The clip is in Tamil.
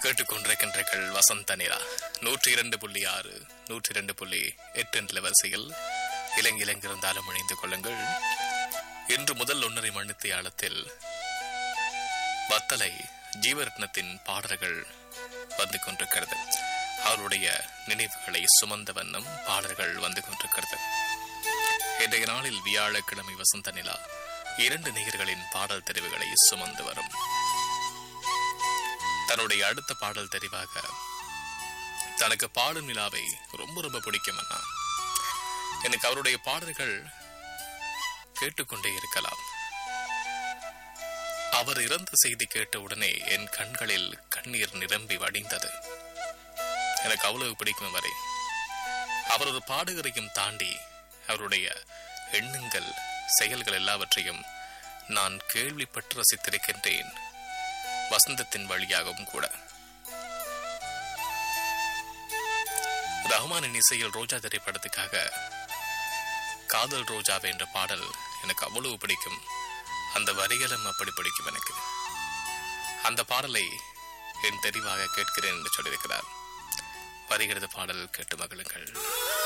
கேட்டுக்கொண்டிருக்கின்றீர்கள் வசந்த நிலா நூற்றி இரண்டு புள்ளி ஆறு நூற்றி இரண்டு புள்ளி எட்டு என்ற வரிசையில் இலங்கிலங்கிருந்தாலும் இணைந்து கொள்ளுங்கள் இன்று முதல் ஒன்றரை மணித்தியாலத்தில் வத்தலை ஜீவரத்னத்தின் பாடல்கள் வந்து கொண்டிருக்கிறது அவருடைய நினைவுகளை சுமந்த வண்ணம் பாடல்கள் வந்து கொண்டிருக்கிறது இன்றைய நாளில் வியாழக்கிழமை வசந்த நிலா இரண்டு நிகர்களின் பாடல் தெரிவுகளை சுமந்து வரும் தன்னுடைய அடுத்த பாடல் தெரிவாக தனக்கு பாடும் நிலாவை ரொம்ப ரொம்ப பிடிக்கும் அண்ணா எனக்கு அவருடைய பாடல்கள் கேட்டுக்கொண்டே இருக்கலாம் அவர் இறந்த செய்தி கேட்ட உடனே என் கண்களில் கண்ணீர் நிரம்பி வடிந்தது எனக்கு அவ்வளவு பிடிக்கும் வரை அவர் ஒரு பாடகரையும் தாண்டி அவருடைய எண்ணங்கள் செயல்கள் எல்லாவற்றையும் நான் கேள்விப்பட்டு ரசித்திருக்கின்றேன் வசந்தத்தின் வழியாகவும் கூட ரஹ்மானின் இசையில் ரோஜா திரைப்படத்துக்காக காதல் ரோஜாவே என்ற பாடல் எனக்கு அவ்வளவு பிடிக்கும் அந்த வரிகளும் அப்படி பிடிக்கும் எனக்கு அந்த பாடலை என் தெரிவாக கேட்கிறேன் என்று சொல்லியிருக்கிறார் வருகிறது பாடல் கேட்டு மகிழுங்கள்